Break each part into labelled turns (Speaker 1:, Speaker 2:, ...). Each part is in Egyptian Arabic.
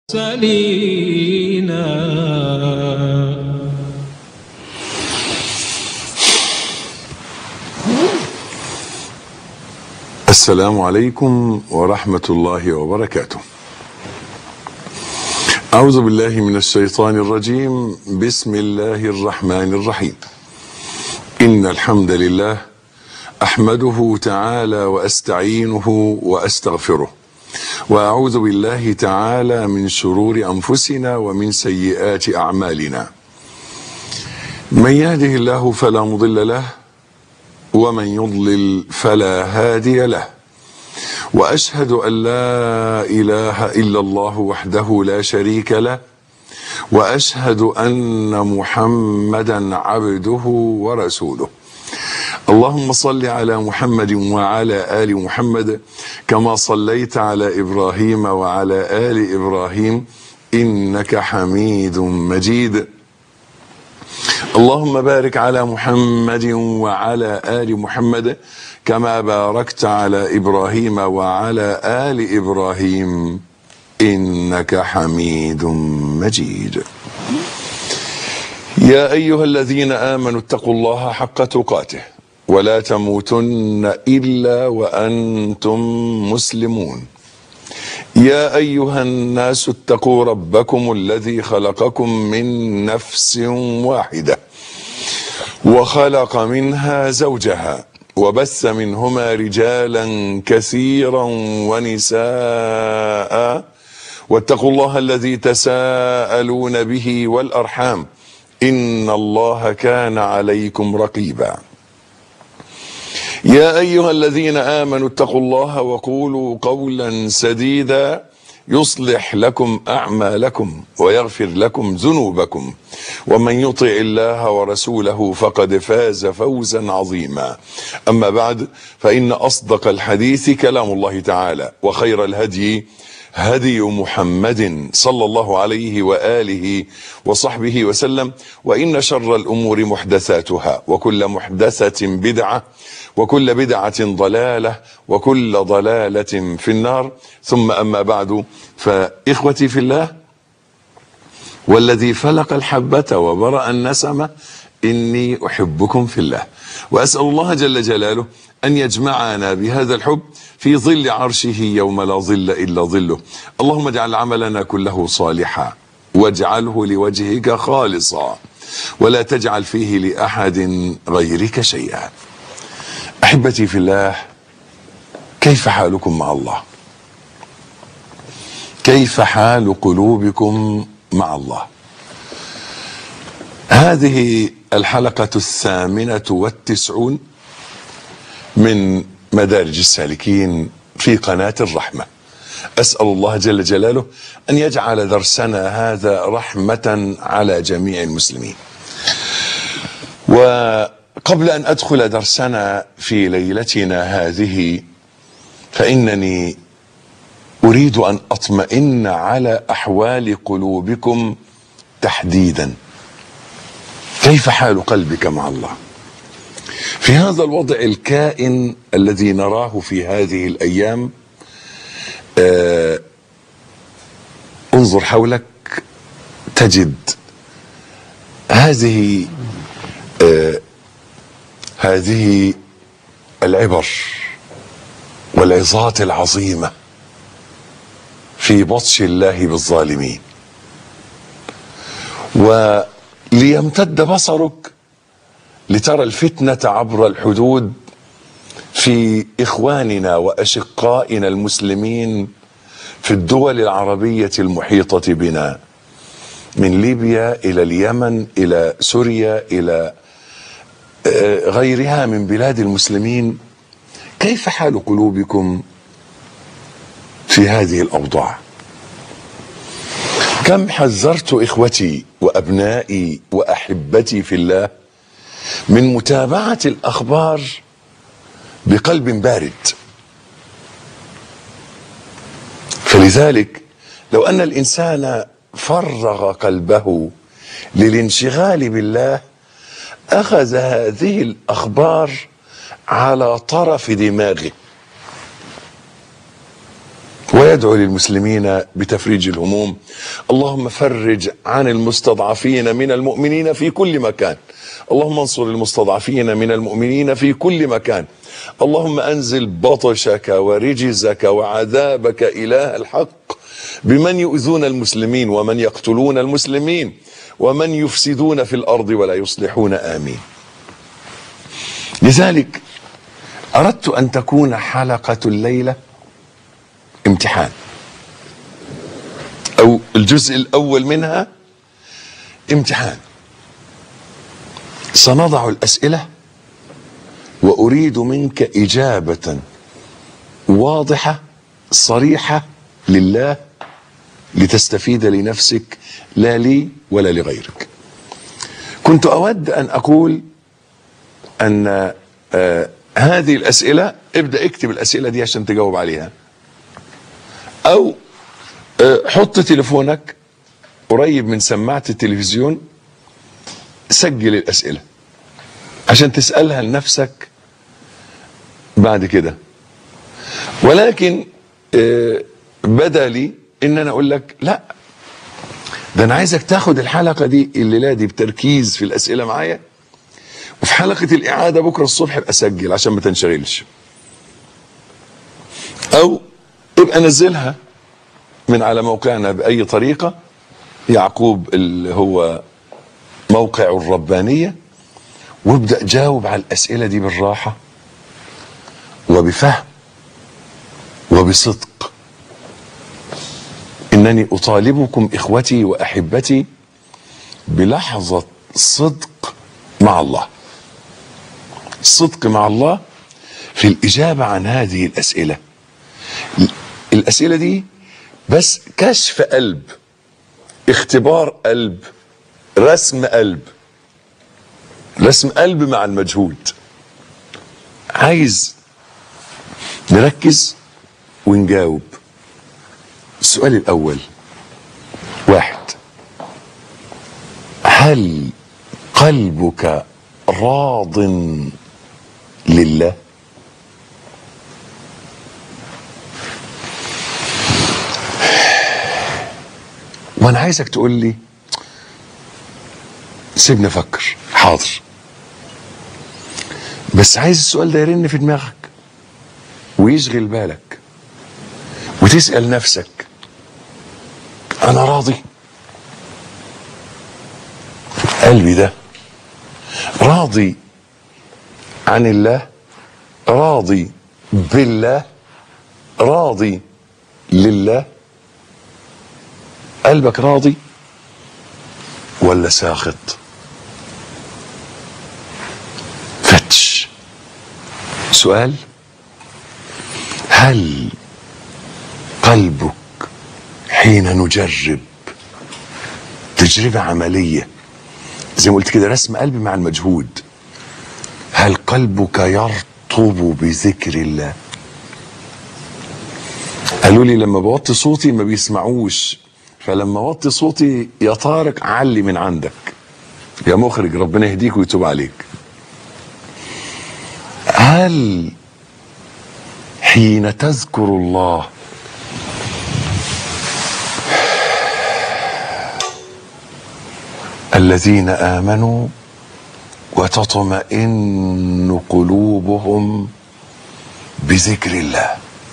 Speaker 1: سلينا
Speaker 2: السلام عليكم ورحمة الله وبركاته. أعوذ بالله من الشيطان الرجيم، بسم الله الرحمن الرحيم. إن الحمد لله أحمده تعالى وأستعينه وأستغفره. وأعوذ بالله تعالى من شرور أنفسنا ومن سيئات أعمالنا. من يهده الله فلا مضل له ومن يضلل فلا هادي له واشهد ان لا اله الا الله وحده لا شريك له واشهد ان محمدا عبده ورسوله اللهم صل على محمد وعلى ال محمد كما صليت على ابراهيم وعلى ال ابراهيم انك حميد مجيد اللهم بارك على محمد وعلى ال محمد كما باركت على ابراهيم وعلى ال ابراهيم انك حميد مجيد يا ايها الذين امنوا اتقوا الله حق تقاته ولا تموتن الا وانتم مسلمون يا ايها الناس اتقوا ربكم الذي خلقكم من نفس واحده وخلق منها زوجها وبث منهما رجالا كثيرا ونساء واتقوا الله الذي تساءلون به والارحام ان الله كان عليكم رقيبا يا ايها الذين امنوا اتقوا الله وقولوا قولا سديدا يصلح لكم اعمالكم ويغفر لكم ذنوبكم ومن يطع الله ورسوله فقد فاز فوزا عظيما اما بعد فان اصدق الحديث كلام الله تعالى وخير الهدي هدي محمد صلى الله عليه واله وصحبه وسلم وان شر الامور محدثاتها وكل محدثه بدعه وكل بدعه ضلاله وكل ضلاله في النار ثم اما بعد فاخوتي في الله والذي فلق الحبه وبرا النسمه اني احبكم في الله واسال الله جل جلاله ان يجمعنا بهذا الحب في ظل عرشه يوم لا ظل الا ظله اللهم اجعل عملنا كله صالحا واجعله لوجهك خالصا ولا تجعل فيه لاحد غيرك شيئا احبتي في الله كيف حالكم مع الله كيف حال قلوبكم مع الله هذه الحلقه الثامنه والتسعون من مدارج السالكين في قناه الرحمه اسال الله جل جلاله ان يجعل درسنا هذا رحمه على جميع المسلمين وقبل ان ادخل درسنا في ليلتنا هذه فانني اريد ان اطمئن على احوال قلوبكم تحديدا كيف حال قلبك مع الله في هذا الوضع الكائن الذي نراه في هذه الايام آه انظر حولك تجد هذه آه هذه العبر والعظات العظيمه في بطش الله بالظالمين وليمتد بصرك لترى الفتنه عبر الحدود في اخواننا واشقائنا المسلمين في الدول العربيه المحيطه بنا من ليبيا الى اليمن الى سوريا الى غيرها من بلاد المسلمين كيف حال قلوبكم في هذه الاوضاع كم حذرت اخوتي وابنائي واحبتي في الله من متابعه الاخبار بقلب بارد فلذلك لو ان الانسان فرغ قلبه للانشغال بالله اخذ هذه الاخبار على طرف دماغه ويدعو للمسلمين بتفريج الهموم اللهم فرج عن المستضعفين من المؤمنين في كل مكان اللهم انصر المستضعفين من المؤمنين في كل مكان اللهم انزل بطشك ورجزك وعذابك اله الحق بمن يؤذون المسلمين ومن يقتلون المسلمين ومن يفسدون في الارض ولا يصلحون امين لذلك اردت ان تكون حلقه الليله امتحان او الجزء الاول منها امتحان سنضع الاسئله واريد منك اجابه واضحه صريحه لله لتستفيد لنفسك لا لي ولا لغيرك كنت اود ان اقول ان آه هذه الاسئله ابدا اكتب الاسئله دي عشان تجاوب عليها او آه حط تليفونك قريب من سماعه التلفزيون سجل الاسئله عشان تسالها لنفسك بعد كده ولكن آه بدا لي ان انا اقول لك لا ده انا عايزك تاخد الحلقه دي الليله دي بتركيز في الاسئله معايا وفي حلقه الاعاده بكره الصبح ابقى اسجل عشان ما تنشغلش او ابقى نزلها من على موقعنا باي طريقه يعقوب اللي هو موقع الربانيه وابدا جاوب على الاسئله دي بالراحه وبفهم وبصدق انني اطالبكم اخوتي واحبتي بلحظه صدق مع الله الصدق مع الله في الاجابه عن هذه الاسئله الاسئله دي بس كشف قلب اختبار قلب رسم قلب رسم قلب مع المجهود عايز نركز ونجاوب السؤال الأول واحد هل قلبك راض لله وانا عايزك تقول لي سيبني افكر حاضر بس عايز السؤال ده يرن في دماغك ويشغل بالك وتسأل نفسك أنا راضي قلبي ده راضي عن الله راضي بالله راضي لله قلبك راضي ولا ساخط فتش سؤال هل قلبك حين نجرب تجربة عملية زي ما قلت كده رسم قلبي مع المجهود هل قلبك يرطب بذكر الله قالوا لي لما بوطي صوتي ما بيسمعوش فلما وطي صوتي يا طارق علي من عندك يا مخرج ربنا يهديك ويتوب عليك هل حين تذكر الله الذين امنوا وتطمئن قلوبهم بذكر الله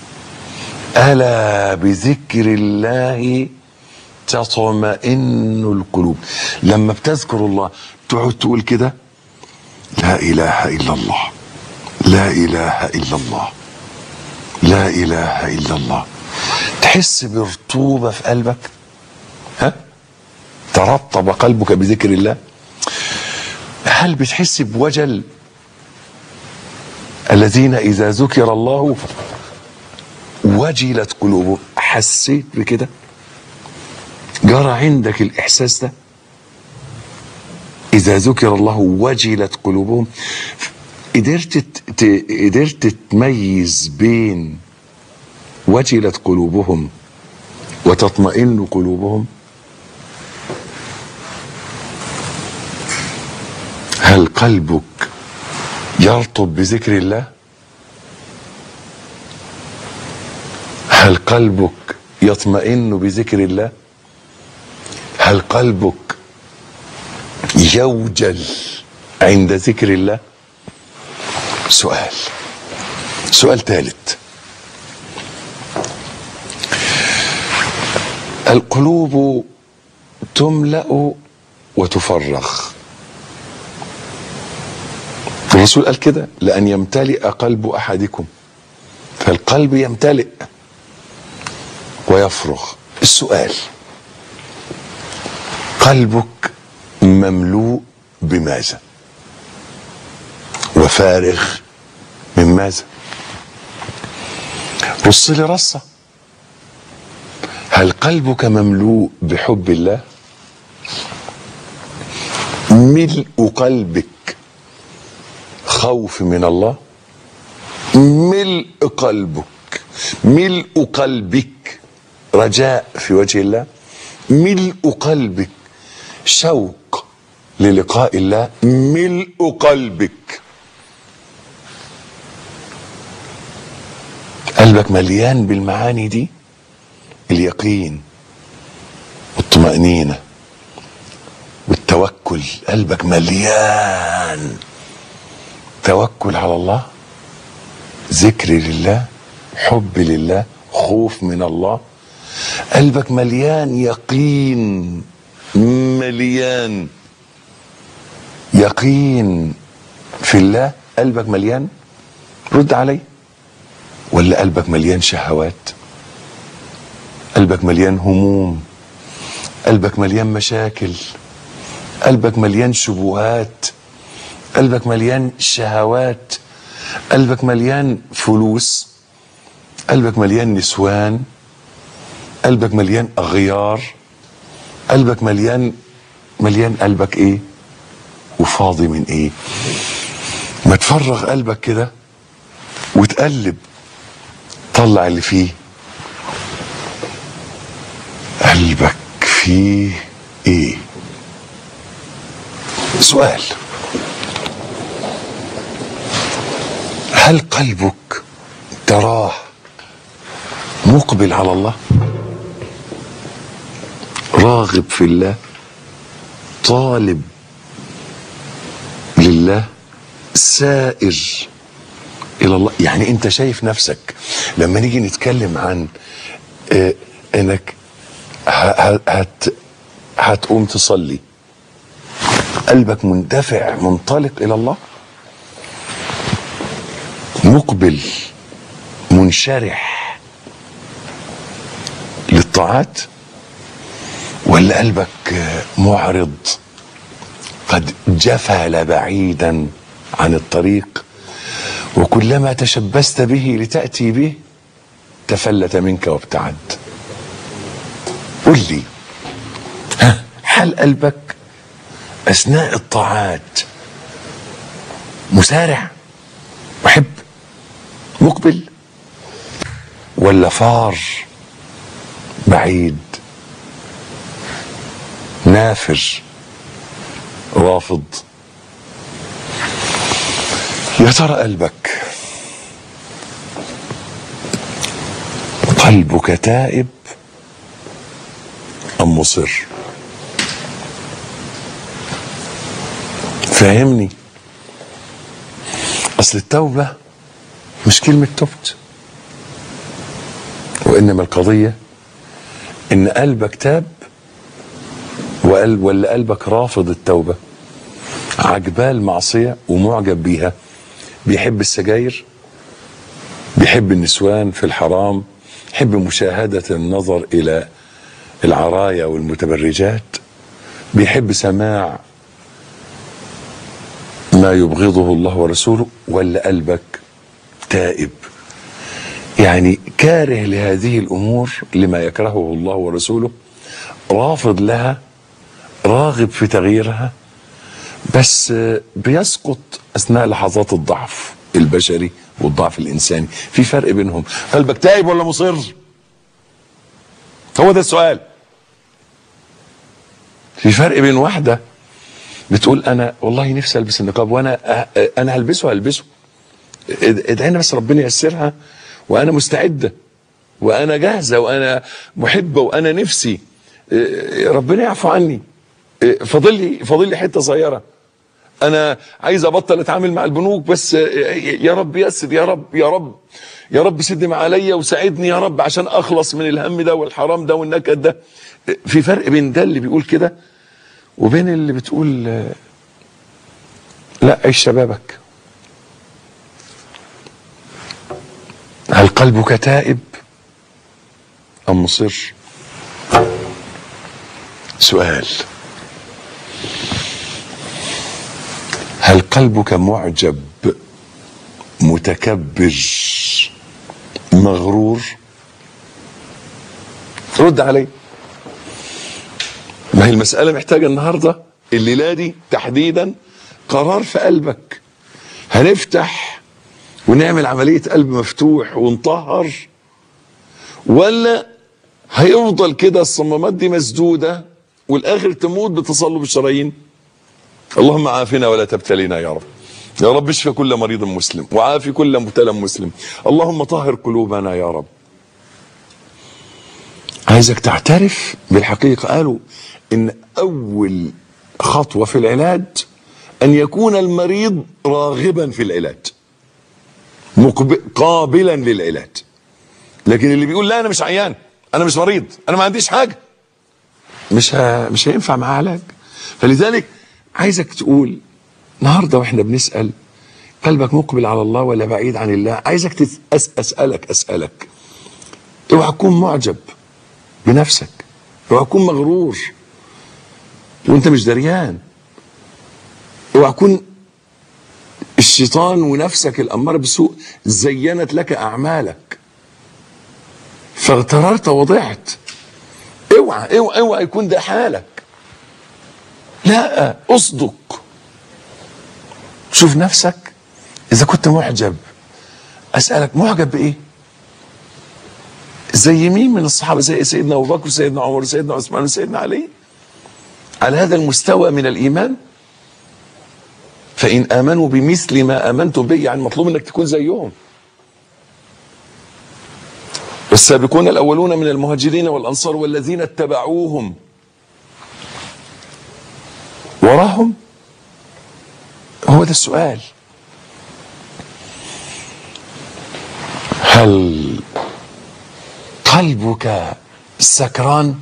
Speaker 2: الا بذكر الله تطمئن القلوب لما بتذكر الله تقعد تقول كده لا اله الا الله لا اله الا الله لا اله الا الله تحس برطوبه في قلبك ها ترطب قلبك بذكر الله هل بتحس بوجل الذين اذا ذكر الله وجلت قلوبهم حسيت بكده جرى عندك الاحساس ده اذا ذكر الله وجلت قلوبهم قدرت ت... قدرت تميز بين وجلت قلوبهم وتطمئن قلوبهم هل قلبك يرطب بذكر الله هل قلبك يطمئن بذكر الله هل قلبك يوجل عند ذكر الله سؤال سؤال ثالث القلوب تملا وتفرغ الرسول قال كده لان يمتلئ قلب احدكم فالقلب يمتلئ ويفرغ السؤال قلبك مملوء بماذا وفارغ من ماذا رص لي رصه هل قلبك مملوء بحب الله ملء قلبك خوف من الله ملء قلبك ملء قلبك رجاء في وجه الله ملء قلبك شوق للقاء الله ملء قلبك قلبك مليان بالمعاني دي اليقين والطمأنينة والتوكل قلبك مليان توكل على الله ذكر لله حب لله خوف من الله قلبك مليان يقين مليان يقين في الله قلبك مليان رد علي ولا قلبك مليان شهوات قلبك مليان هموم قلبك مليان مشاكل قلبك مليان شبهات قلبك مليان شهوات قلبك مليان فلوس قلبك مليان نسوان قلبك مليان اغيار قلبك مليان مليان قلبك ايه وفاضي من ايه ما تفرغ قلبك كده وتقلب طلع اللي فيه قلبك فيه ايه سؤال هل قلبك تراه مقبل على الله راغب في الله طالب لله سائر الى الله يعني انت شايف نفسك لما نيجي نتكلم عن آه انك ه- ه- هت هتقوم تصلي قلبك مندفع منطلق الى الله مقبل منشرح للطاعات ولا قلبك معرض قد جفل بعيدا عن الطريق وكلما تشبثت به لتأتي به تفلت منك وابتعد قل لي ها هل قلبك أثناء الطاعات مسارع محب مقبل ولا فار بعيد نافر رافض يا ترى قلبك قلبك تائب ام مصر فاهمني اصل التوبه مش كلمه تبت وانما القضيه ان قلبك تاب وقل ولا قلبك رافض التوبه عجباه المعصيه ومعجب بيها بيحب السجاير بيحب النسوان في الحرام يحب مشاهده النظر الى العرايا والمتبرجات بيحب سماع ما يبغضه الله ورسوله ولا قلبك تائب يعني كاره لهذه الامور لما يكرهه الله ورسوله رافض لها راغب في تغييرها بس بيسقط اثناء لحظات الضعف البشري والضعف الانساني في فرق بينهم قلبك تائب ولا مصر هو ده السؤال في فرق بين واحده بتقول انا والله نفسي البس النقاب وانا أ- انا هلبسه هلبسه اد- ادعينا بس ربنا ييسرها وانا مستعده وانا جاهزه وانا محبه وانا نفسي إيه، ربنا يعفو عني إيه، فاضل لي فاضل لي حته صغيره انا عايز ابطل اتعامل مع البنوك بس يا رب يسر يا رب يا رب يا رب سد ما عليا وساعدني يا رب عشان اخلص من الهم ده والحرام ده والنكد ده في فرق بين ده اللي بيقول كده وبين اللي بتقول آه، لا عيش شبابك هل قلبك تائب ام مصر سؤال هل قلبك معجب متكبر مغرور رد علي ما هي المسألة محتاجة النهاردة الليلة دي تحديدا قرار في قلبك هنفتح ونعمل عملية قلب مفتوح ونطهر ولا هيفضل كده الصمامات دي مسدودة والآخر تموت بتصلب الشرايين اللهم عافنا ولا تبتلينا يا رب يا رب اشفي كل مريض مسلم وعافي كل مبتلى مسلم اللهم طهر قلوبنا يا رب عايزك تعترف بالحقيقة قالوا ان اول خطوة في العلاج ان يكون المريض راغبا في العلاج مقب... قابلا للعلاج لكن اللي بيقول لا انا مش عيان انا مش مريض انا ما عنديش حاجة مش ه... مش هينفع معاه علاج فلذلك عايزك تقول النهارده واحنا بنسال قلبك مقبل على الله ولا بعيد عن الله عايزك تس... اسالك اسالك اوعى تكون معجب بنفسك اوعى تكون مغرور وانت مش دريان اوعى تكون الشيطان ونفسك الاماره بالسوء زينت لك اعمالك فاغتررت وضعت اوعى اوعى اوعى يكون ده حالك لا اصدق شوف نفسك اذا كنت معجب اسالك معجب بايه زي مين من الصحابه زي سيدنا ابو بكر وسيدنا عمر وسيدنا عثمان وسيدنا علي على هذا المستوى من الايمان فان امنوا بمثل ما امنتم به يعني مطلوب انك تكون زيهم والسابقون الاولون من المهاجرين والانصار والذين اتبعوهم وراهم هو ده السؤال هل قلبك سكران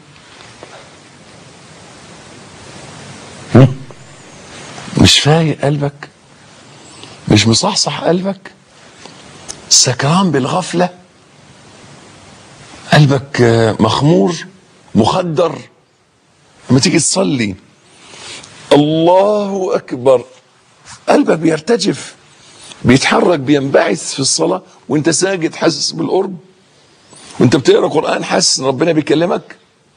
Speaker 2: هم؟ مش فايق قلبك مش مصحصح قلبك سكران بالغفلة قلبك آه، مخمور مخدر لما تيجي تصلي الله اكبر قلبك بيرتجف بيتحرك بينبعث في الصلاه وانت ساجد حاسس بالقرب وانت بتقرا قران حاسس ان ربنا بيكلمك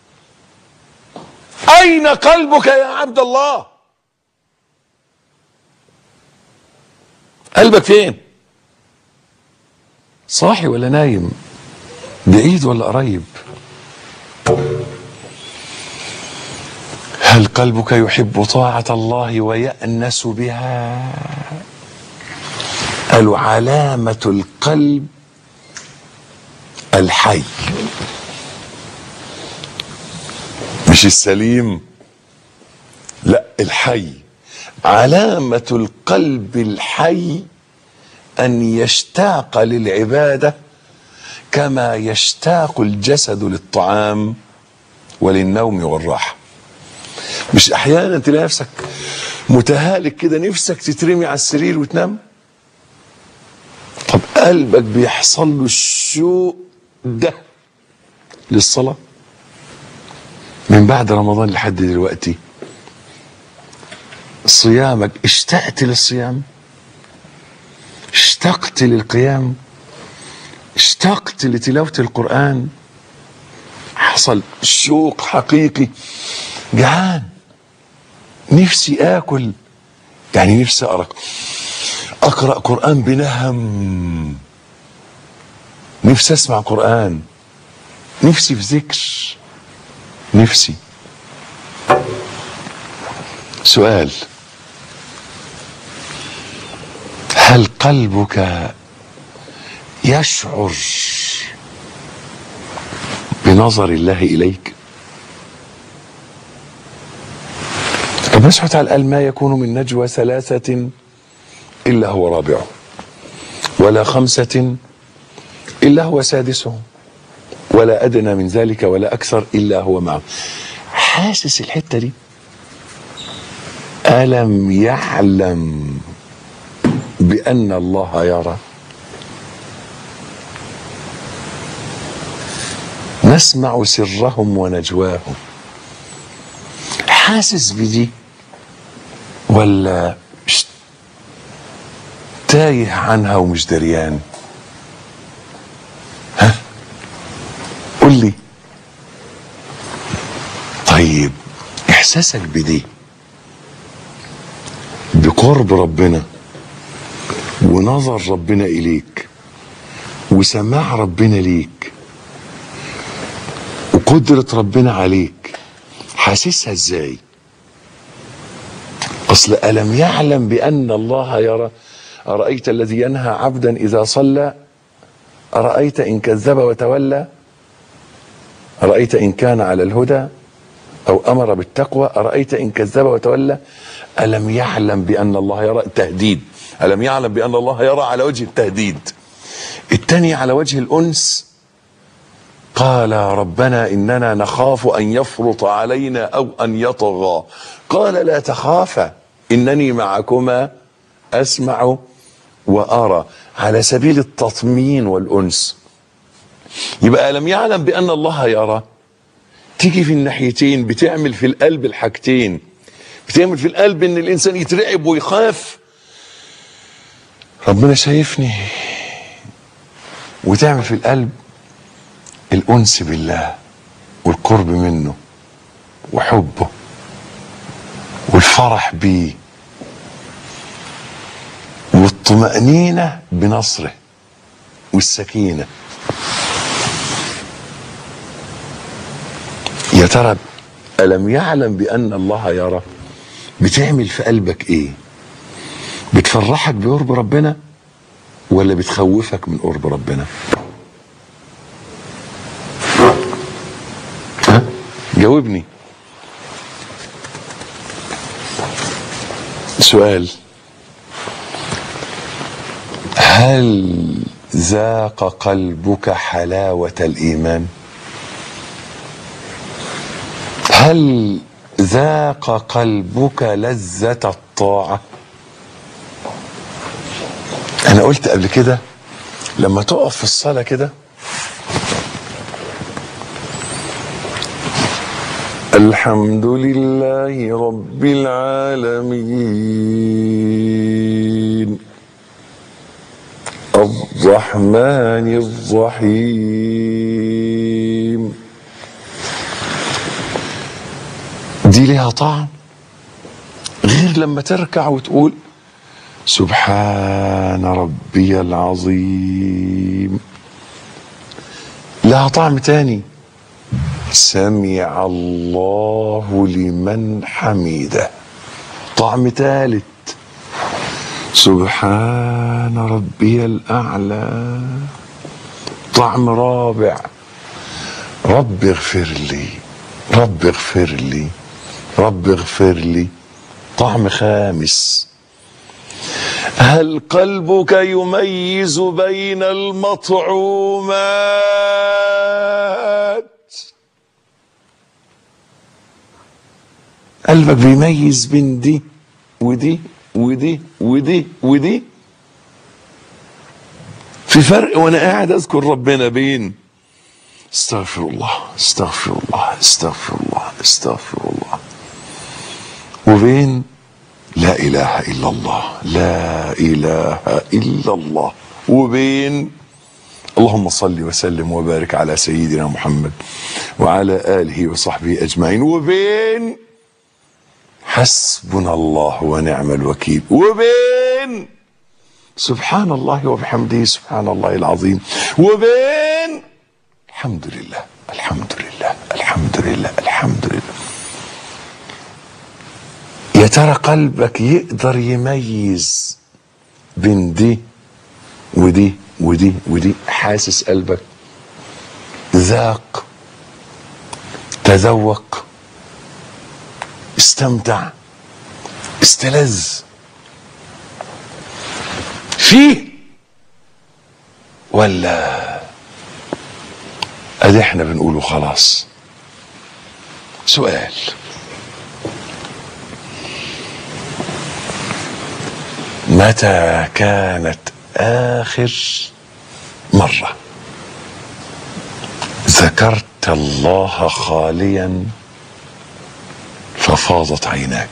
Speaker 2: اين قلبك يا عبد الله قلبك فين صاحي ولا نايم بعيد ولا قريب هل قلبك يحب طاعة الله ويأنس بها قالوا علامة القلب الحي مش السليم لا الحي علامة القلب الحي أن يشتاق للعبادة كما يشتاق الجسد للطعام وللنوم والراحه مش احيانا تلاقي نفسك متهالك كده نفسك تترمي على السرير وتنام طب قلبك بيحصل له الشوق ده للصلاة من بعد رمضان لحد دلوقتي صيامك اشتقت للصيام اشتقت للقيام اشتقت لتلاوة القرآن حصل شوق حقيقي جعان نفسي اكل يعني نفسي اقرا اقرا قران بنهم نفسي اسمع قران نفسي في ذكر نفسي سؤال هل قلبك يشعر بنظر الله اليك ربنا سبحانه وتعالى قال ما يكون من نجوى ثلاثة إلا هو رابعه ولا خمسة إلا هو سادسهم ولا أدنى من ذلك ولا أكثر إلا هو معه حاسس الحتة دي ألم يعلم بأن الله يرى نسمع سرهم ونجواهم حاسس بدي ولا مش تايه عنها ومش دريان ها قول لي طيب احساسك بدي بقرب ربنا ونظر ربنا اليك وسماع ربنا ليك وقدرة ربنا عليك حاسسها ازاي اصل الم يعلم بان الله يرى ارايت الذي ينهى عبدا اذا صلى ارايت ان كذب وتولى ارايت ان كان على الهدى او امر بالتقوى ارايت ان كذب وتولى الم يعلم بان الله يرى تهديد الم يعلم بان الله يرى على وجه التهديد الثاني على وجه الانس قال ربنا اننا نخاف ان يفرط علينا او ان يطغى قال لا تخافا انني معكما اسمع وارى على سبيل التطمين والانس يبقى لم يعلم بان الله يرى تيجي في الناحيتين بتعمل في القلب الحاجتين بتعمل في القلب ان الانسان يترعب ويخاف ربنا شايفني وتعمل في القلب الانس بالله والقرب منه وحبه والفرح بيه والطمأنينة بنصره والسكينة يا ترى ألم يعلم بأن الله يرى بتعمل في قلبك إيه بتفرحك بقرب ربنا ولا بتخوفك من قرب ربنا ها جاوبني سؤال هل ذاق قلبك حلاوة الإيمان هل ذاق قلبك لذة الطاعة أنا قلت قبل كده لما تقف في الصلاة كده الحمد لله رب العالمين الرحمن الرحيم دي ليها طعم غير لما تركع وتقول سبحان ربي العظيم لها طعم تاني سمع الله لمن حمده طعم ثالث سبحان ربي الأعلى طعم رابع رب اغفر لي رب اغفر لي رب اغفر لي طعم خامس هل قلبك يميز بين المطعومات قلبك بيميز بين دي ودي ودي ودي ودي في فرق وانا قاعد اذكر ربنا بين استغفر الله استغفر الله استغفر الله استغفر الله وبين لا اله الا الله لا اله الا الله وبين اللهم صل وسلم وبارك على سيدنا محمد وعلى اله وصحبه اجمعين وبين حسبنا الله ونعم الوكيل وبين سبحان الله وبحمده سبحان الله العظيم وبين الحمد لله الحمد لله الحمد لله الحمد لله يا ترى قلبك يقدر يميز بين دي ودي ودي ودي حاسس قلبك ذاق تذوق استمتع استلذ فيه ولا ادي احنا بنقوله خلاص سؤال متى كانت اخر مره ذكرت الله خاليا ففاضت عيناك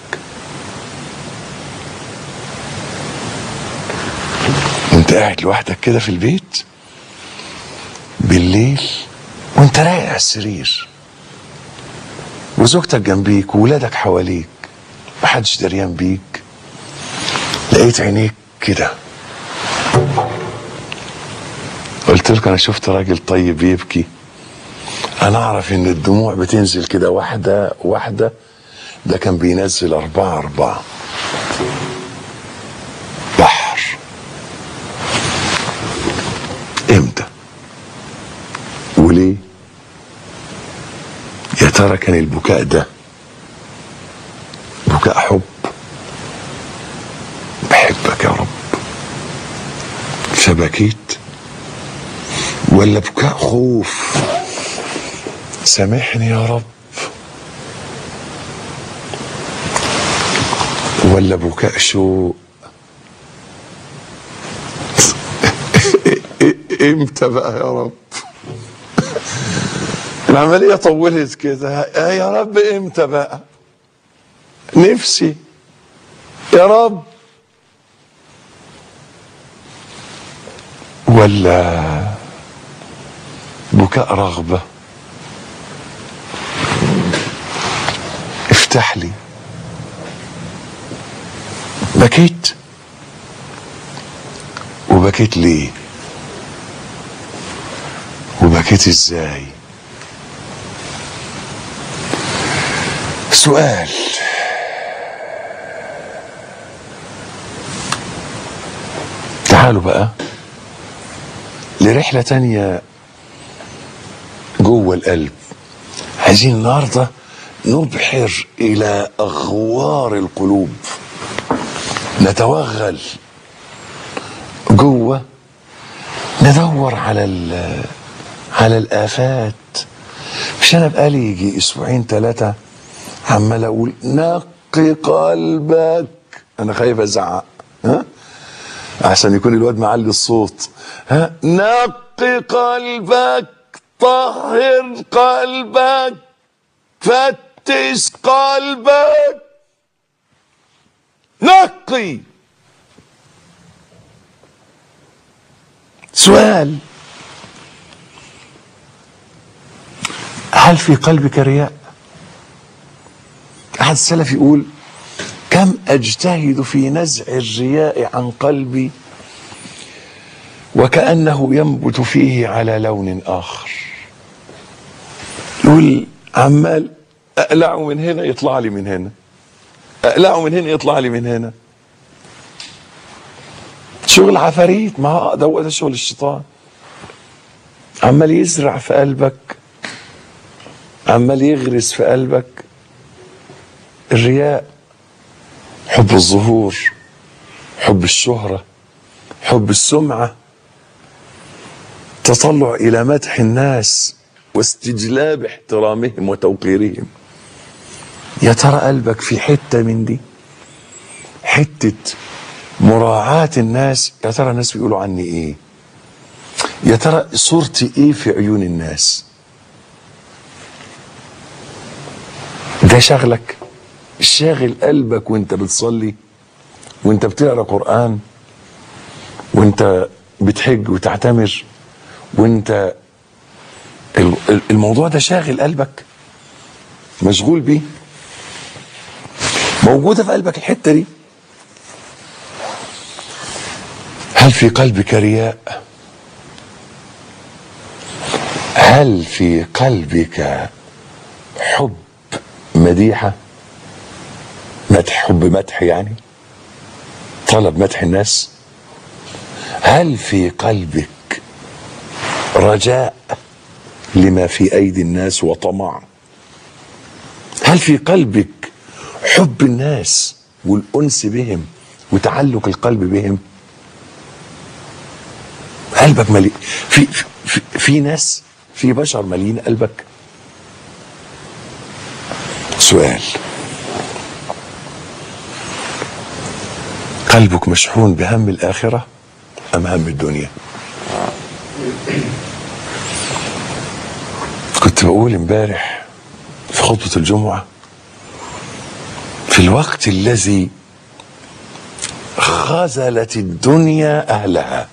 Speaker 2: وانت قاعد لوحدك كده في البيت بالليل وانت رايق على السرير وزوجتك جنبيك وولادك حواليك محدش دريان بيك لقيت عينيك كده قلت لك انا شفت راجل طيب يبكي انا اعرف ان الدموع بتنزل كده واحده واحده ده كان بينزل اربعه اربعه بحر امتى وليه يا ترى كان البكاء ده بكاء حب بحبك يا رب فبكيت ولا بكاء خوف سامحني يا رب ولا بكاء شوق امتى بقى يا رب العملية طولت كده آه يا رب امتى بقى نفسي يا رب ولا بكاء رغبة افتح لي بكيت وبكيت ليه وبكيت ازاي سؤال تعالوا بقى لرحلة تانية جوه القلب عايزين النهاردة نبحر إلى أغوار القلوب نتوغل جوه ندور على ال- على الآفات مش أنا بقالي يجي أسبوعين ثلاثة عمال أقول نقي قلبك أنا خايف أزعق ها عشان يكون الواد معلي الصوت ها نقي قلبك طهر قلبك فتش قلبك نقي سؤال هل في قلبك رياء احد السلف يقول كم اجتهد في نزع الرياء عن قلبي وكانه ينبت فيه على لون اخر يقول عمال اقلعه من هنا يطلع لي من هنا اقلعه من هنا يطلع لي من هنا شغل عفاريت ما ده هو ده شغل الشيطان عمال يزرع في قلبك عمال يغرس في قلبك الرياء حب الظهور حب الشهرة حب السمعة تطلع إلى مدح الناس واستجلاب احترامهم وتوقيرهم يا ترى قلبك في حتة من دي حتة مراعاة الناس يا ترى الناس بيقولوا عني ايه يا ترى صورتي ايه في عيون الناس ده شغلك شاغل قلبك وانت بتصلي وانت بتقرا قران وانت بتحج وتعتمر وانت ال- ال- الموضوع ده شاغل قلبك مشغول بيه موجوده في قلبك الحته دي هل في قلبك رياء هل في قلبك حب مديحه مدح حب مدح يعني طلب مدح الناس هل في قلبك رجاء لما في ايدي الناس وطمع هل في قلبك حب الناس والأنس بهم وتعلق القلب بهم قلبك مليء في, في, في ناس في بشر مليين قلبك سؤال قلبك مشحون بهم الآخرة أم هم الدنيا كنت بقول امبارح في خطبة الجمعة في الوقت الذي خذلت الدنيا أهلها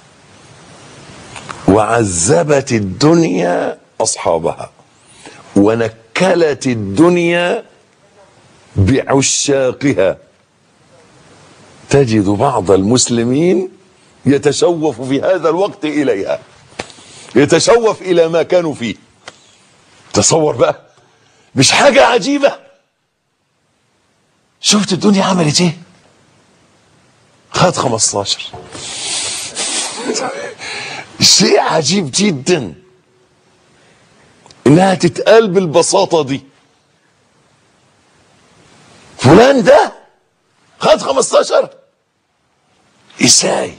Speaker 2: وعذبت الدنيا أصحابها ونكلت الدنيا بعشاقها تجد بعض المسلمين يتشوف في هذا الوقت إليها يتشوف إلى ما كانوا فيه تصور بقى مش حاجة عجيبة شفت الدنيا عملت ايه خد 15 شيء عجيب جدا انها تتقال بالبساطة دي فلان ده خد 15 ازاي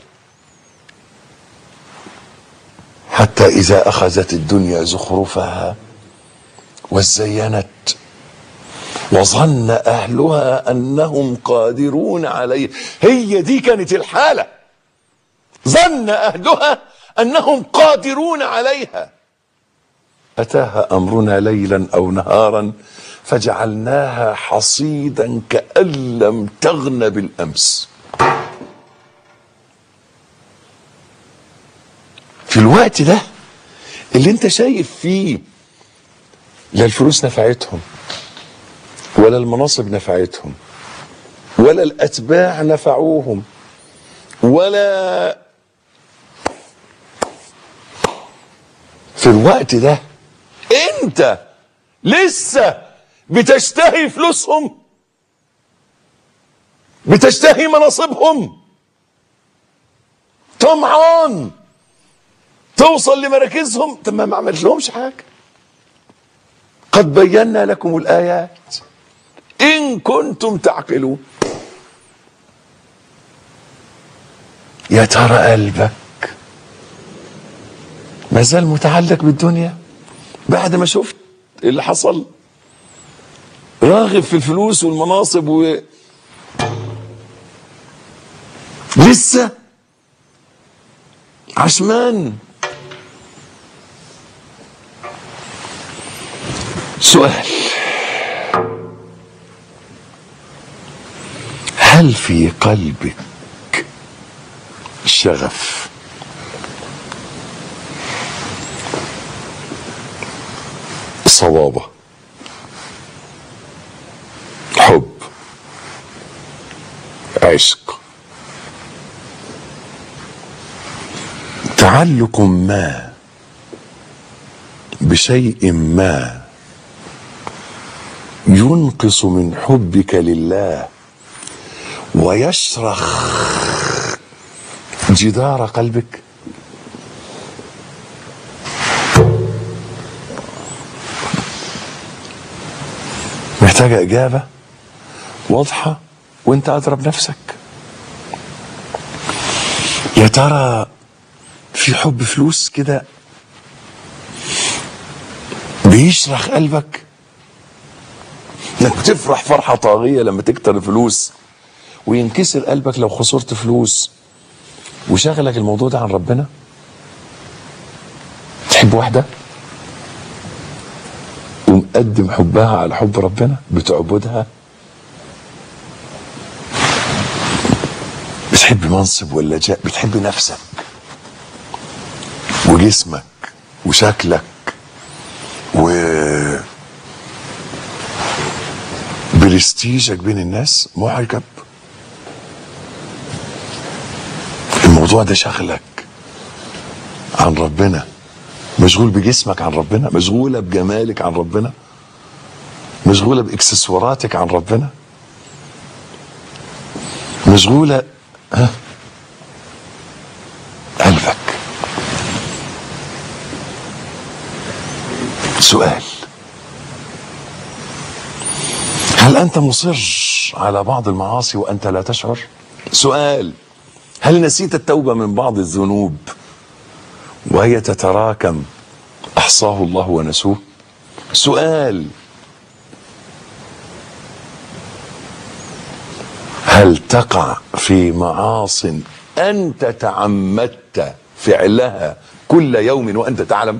Speaker 2: حتى اذا اخذت الدنيا زخرفها وزينت وظن اهلها انهم قادرون عليه هي دي كانت الحاله ظن اهلها انهم قادرون عليها اتاها امرنا ليلا او نهارا فجعلناها حصيدا كان لم تغن بالامس في الوقت ده اللي انت شايف فيه لا الفلوس نفعتهم ولا المناصب نفعتهم ولا الاتباع نفعوهم ولا في الوقت ده انت لسه بتشتهي فلوسهم بتشتهي مناصبهم طمعان توصل لمراكزهم طب ما عملت لهمش حاجه قد بينا لكم الايات ان كنتم تعقلون يا ترى قلبك ما زال متعلق بالدنيا بعد ما شفت اللي حصل راغب في الفلوس والمناصب و لسه عشمان سؤال هل في قلبك شغف صوابه حب عشق تعلق ما بشيء ما ينقص من حبك لله ويشرخ جدار قلبك محتاجة إجابة واضحة وانت أضرب نفسك يا ترى في حب فلوس كده بيشرخ قلبك انك بتفرح فرحة طاغية لما تكتر الفلوس وينكسر قلبك لو خسرت فلوس وشغلك الموضوع ده عن ربنا تحب واحدة ومقدم حبها على حب ربنا بتعبدها بتحب منصب ولا جاء بتحب نفسك وجسمك وشكلك و برستيجك بين الناس معجب الموضوع ده شغلك عن ربنا مشغول بجسمك عن ربنا مشغولة بجمالك عن ربنا مشغولة باكسسواراتك عن ربنا مشغولة ها قلبك سؤال هل انت مصر على بعض المعاصي وانت لا تشعر سؤال هل نسيت التوبه من بعض الذنوب وهي تتراكم احصاه الله ونسوه سؤال هل تقع في معاص انت تعمدت فعلها كل يوم وانت تعلم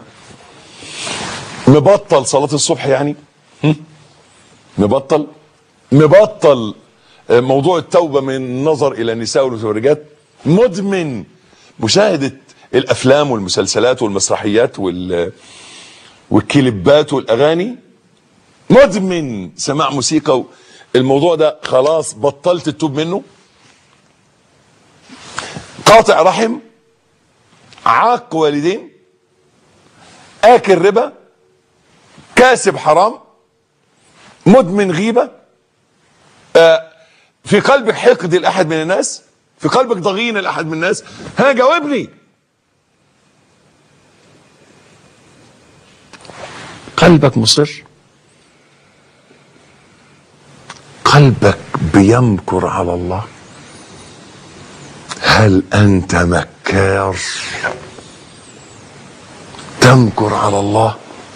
Speaker 2: مبطل صلاه الصبح يعني هم؟ مبطل مبطل موضوع التوبه من النظر الى النساء والمتبرجات مدمن مشاهده الافلام والمسلسلات والمسرحيات وال والكليبات والاغاني مدمن سماع موسيقى الموضوع ده خلاص بطلت تتوب منه قاطع رحم عاق والدين اكل ربا كاسب حرام مدمن غيبه آه في قلبك حقد لاحد من الناس في قلبك ضغينه لاحد من الناس ها جاوبني قلبك مصر قلبك بيمكر على الله هل انت مكار تمكر على الله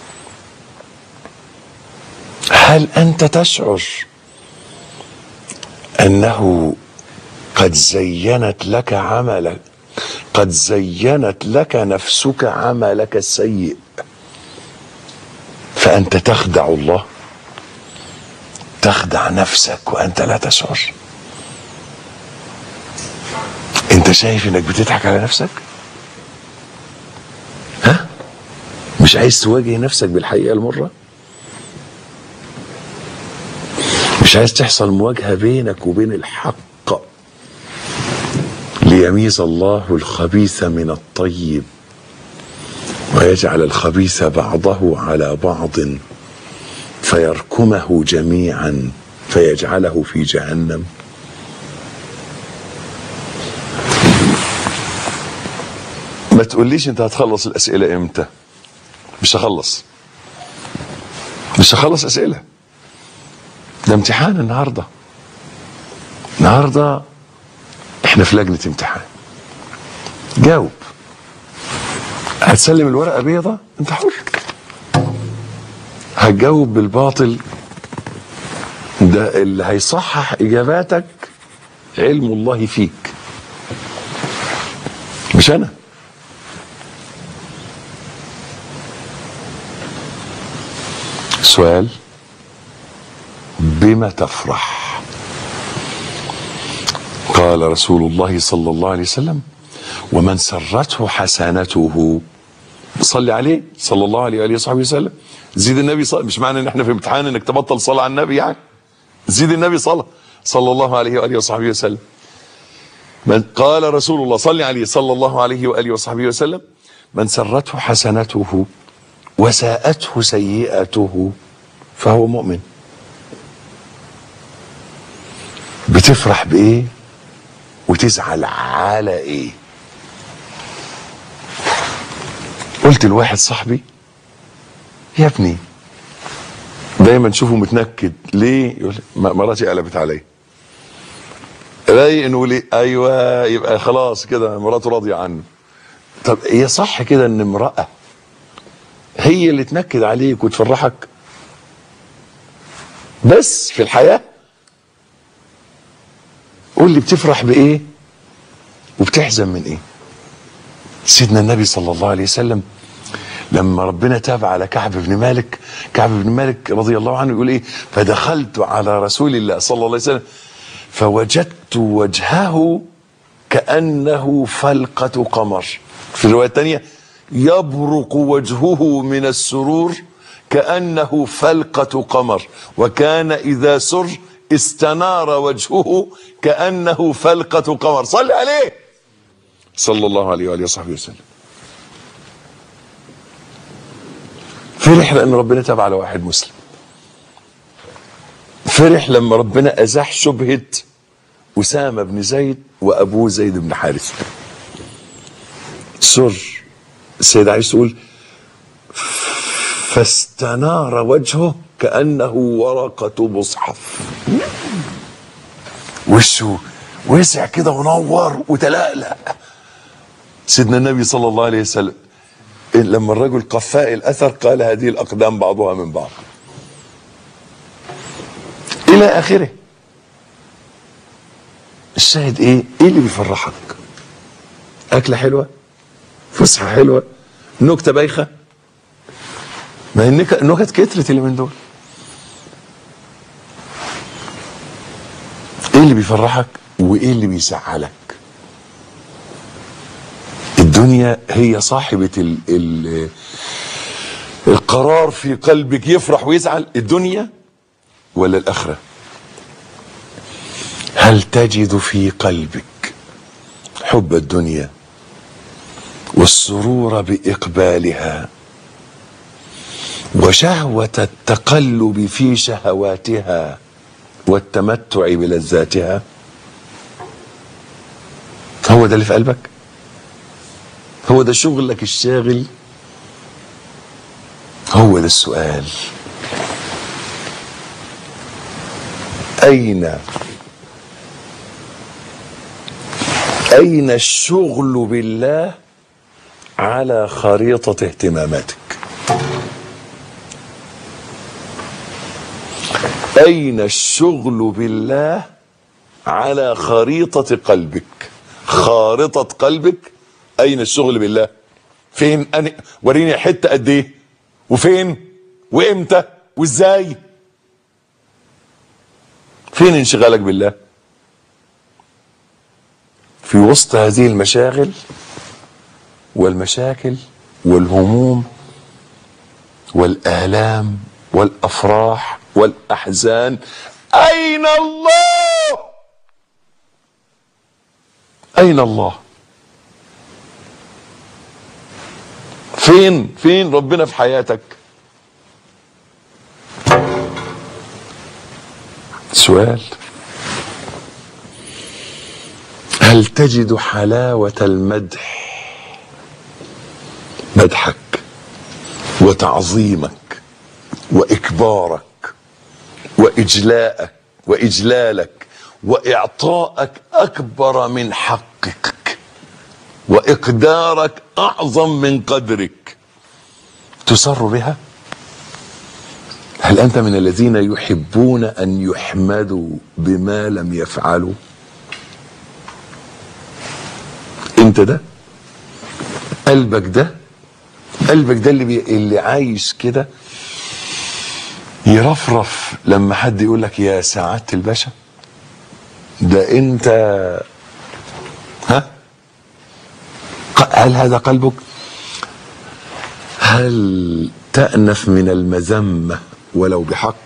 Speaker 2: هل انت تشعر انه قد زينت لك عملك قد زينت لك نفسك عملك السيء فانت تخدع الله تخدع نفسك وانت لا تشعر انت شايف انك بتضحك على نفسك ها مش عايز تواجه نفسك بالحقيقه المره مش عايز تحصل مواجهه بينك وبين الحق ليميز الله الخبيث من الطيب ويجعل الخبيث بعضه على بعض فيركمه جميعا فيجعله في جهنم ما تقوليش انت هتخلص الاسئله امتى مش هخلص مش هخلص اسئله ده امتحان النهارده النهارده احنا في لجنه امتحان جاوب هتسلم الورقه بيضة انت حر هتجاوب بالباطل ده اللي هيصحح اجاباتك علم الله فيك مش انا سؤال بما تفرح قال رسول الله صلى الله عليه وسلم ومن سرته حسناته صلي عليه صلى الله عليه واله وصحبه وسلم زيد النبي صلى مش معنى ان احنا في امتحان انك تبطل صلاه على النبي يعني زيد النبي صلاه صلى الله عليه واله وصحبه وسلم من قال رسول الله صلي عليه صلى الله عليه واله وصحبه وسلم من سرته حسناته وساءته سيئته فهو مؤمن بتفرح بايه وتزعل على ايه قلت لواحد صاحبي يا ابني دايما اشوفه متنكد ليه يقول لي مراتي قلبت عليا الاقي انه ليه ايوه يبقى خلاص كده مراته راضيه عنه طب هي صح كده ان امراه هي اللي تنكد عليك وتفرحك بس في الحياه قول لي بتفرح بايه وبتحزن من ايه سيدنا النبي صلى الله عليه وسلم لما ربنا تاب على كعب بن مالك كعب بن مالك رضي الله عنه يقول ايه فدخلت على رسول الله صلى الله عليه وسلم فوجدت وجهه كأنه فلقة قمر في الرواية الثانية يبرق وجهه من السرور كأنه فلقة قمر وكان إذا سر استنار وجهه كأنه فلقة قمر صل عليه صلى الله عليه وآله وصحبه وسلم فرح لأن ربنا تاب على واحد مسلم فرح لما ربنا أزاح شبهة أسامة بن زيد وأبوه زيد بن حارثة سر السيدة عائشة تقول فاستنار وجهه كأنه ورقة مصحف وشه وسع كده ونور وتلألأ سيدنا النبي صلى الله عليه وسلم لما الرجل قفاء الأثر قال هذه الأقدام بعضها من بعض إلى آخره الشاهد إيه؟ إيه اللي بيفرحك؟ أكلة حلوة؟ فسحة حلوة؟ نكتة بايخة؟ ما هي النك- النكت كترت اللي من دول ايه اللي بيفرحك وايه اللي بيزعلك الدنيا هي صاحبة ال ال القرار في قلبك يفرح ويزعل الدنيا ولا الآخرة هل تجد في قلبك حب الدنيا والسرور بإقبالها وشهوة التقلب في شهواتها والتمتع بلذاتها هو ده اللي في قلبك هو ده شغلك الشاغل هو ده السؤال أين أين الشغل بالله على خريطة اهتماماتك أين الشغل بالله على خريطة قلبك خارطة قلبك أين الشغل بالله فين أنا وريني حتة قد إيه وفين وإمتى وإزاي فين انشغالك بالله في وسط هذه المشاغل والمشاكل والهموم والآلام والأفراح والأحزان أين الله أين الله فين فين ربنا في حياتك سؤال هل تجد حلاوة المدح مدحك وتعظيمك وإكبارك وإجلاءك وإجلالك وإعطائك أكبر من حقك وإقدارك أعظم من قدرك تسر بها هل أنت من الذين يحبون أن يحمدوا بما لم يفعلوا أنت ده قلبك ده قلبك ده اللي, بي... اللي عايش كده يرفرف لما حد يقول لك يا سعادة الباشا ده انت ها ق- هل هذا قلبك هل تأنف من المذمة ولو بحق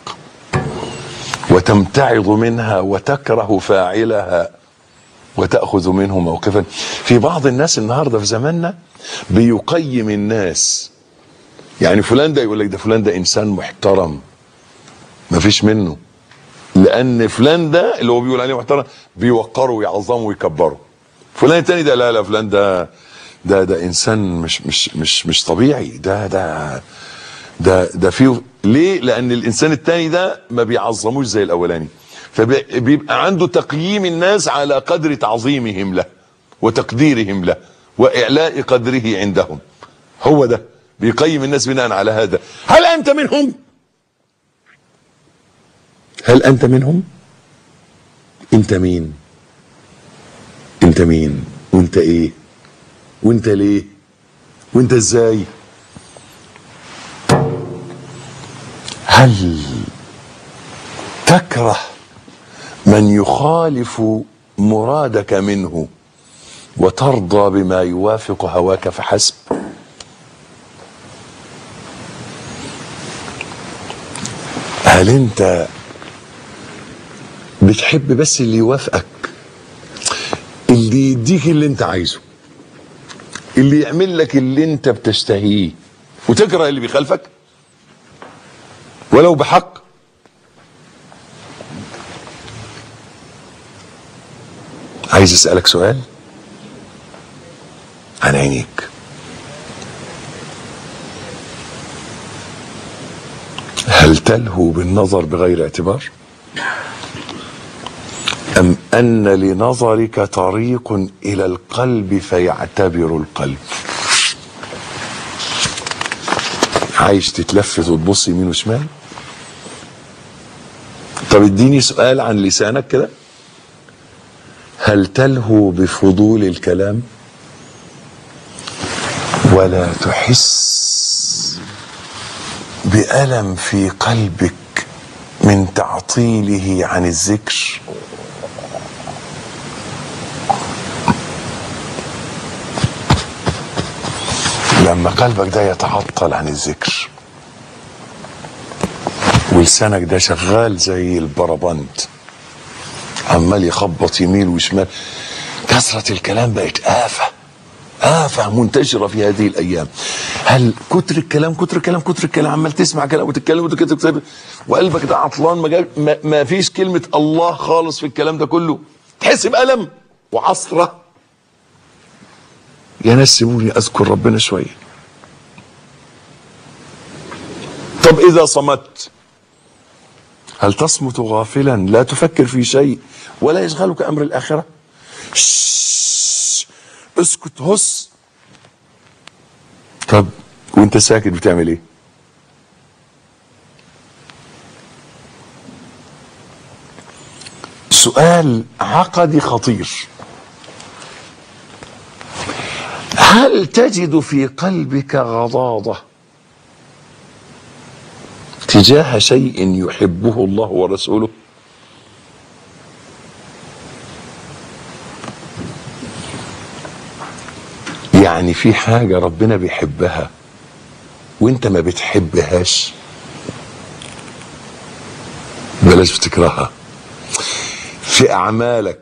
Speaker 2: وتمتعض منها وتكره فاعلها وتأخذ منه موقفا في بعض الناس النهاردة في زماننا بيقيم الناس يعني فلان ده يقول لك ده فلان ده إنسان محترم ما فيش منه لان فلان ده اللي هو بيقول عليه محترم بيوقره ويعظمه ويكبره فلان التاني ده لا لا فلان ده ده ده انسان مش مش مش مش طبيعي ده ده ده ده فيه ليه لان الانسان التاني ده ما بيعظموش زي الاولاني فبيبقى عنده تقييم الناس على قدر تعظيمهم له وتقديرهم له واعلاء قدره عندهم هو ده بيقيم الناس بناء على هذا هل انت منهم هل انت منهم انت مين انت مين وانت ايه وانت ليه وانت ازاي هل تكره من يخالف مرادك منه وترضى بما يوافق هواك فحسب هل انت بتحب بس اللي يوافقك اللي يديك اللي انت عايزه اللي يعمل لك اللي انت بتشتهيه وتكره اللي بيخالفك ولو بحق عايز اسالك سؤال عن عينيك هل هل تلهو بالنظر بغير اعتبار أم أن لنظرك طريق إلى القلب فيعتبر القلب عايش تتلفت وتبص يمين وشمال طب اديني سؤال عن لسانك كده هل تلهو بفضول الكلام ولا تحس بألم في قلبك من تعطيله عن الذكر لما قلبك ده يتعطل عن الذكر ولسانك ده شغال زي البربنت عمال يخبط يمين وشمال كثرة الكلام بقت آفة آفة منتشرة في هذه الأيام هل كتر الكلام كتر الكلام كتر الكلام عمال تسمع كلام وتتكلم وتتكلم وقلبك ده عطلان ما, جاب- ما, ما فيش كلمة الله خالص في الكلام ده كله تحس بألم وعصرة يا ناس سيبوني أذكر ربنا شوية طب إذا صمت هل تصمت غافلا لا تفكر في شيء ولا يشغلك أمر الآخرة شش، اسكت هس طب وانت ساكت بتعمل ايه سؤال عقدي خطير هل تجد في قلبك غضاضة تجاه شيء يحبه الله ورسوله يعني في حاجة ربنا بيحبها وانت ما بتحبهاش بلاش بتكرهها في اعمالك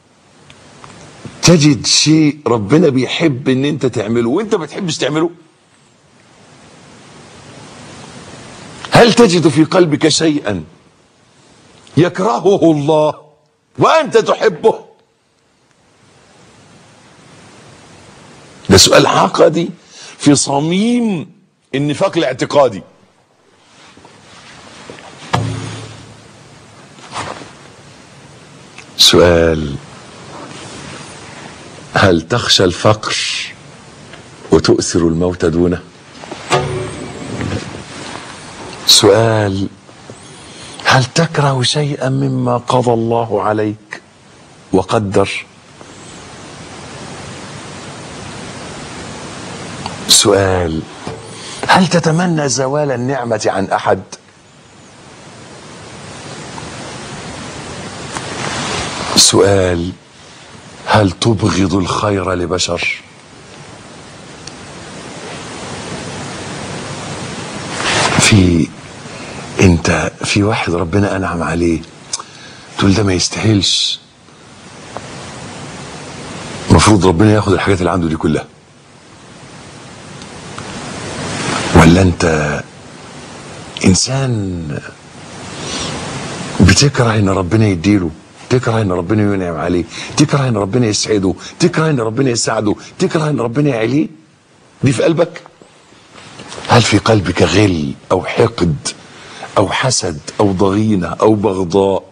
Speaker 2: تجد شيء ربنا بيحب ان انت تعمله وانت ما بتحبش تعمله هل تجد في قلبك شيئا يكرهه الله وانت تحبه ده سؤال عقدي في صميم النفاق الاعتقادي سؤال هل تخشى الفقر وتؤثر الموت دونه سؤال هل تكره شيئا مما قضى الله عليك وقدر سؤال هل تتمنى زوال النعمة عن أحد سؤال هل تبغض الخير لبشر في انت في واحد ربنا انعم عليه تقول ده ما يستاهلش المفروض ربنا ياخد الحاجات اللي عنده دي كلها ولا انت انسان بتكره ان ربنا يديله تكره ان ربنا ينعم عليه تكره ان ربنا يسعده تكره ان ربنا يساعده تكره ان ربنا يعليه دي في قلبك هل في قلبك غل او حقد او حسد او ضغينه او بغضاء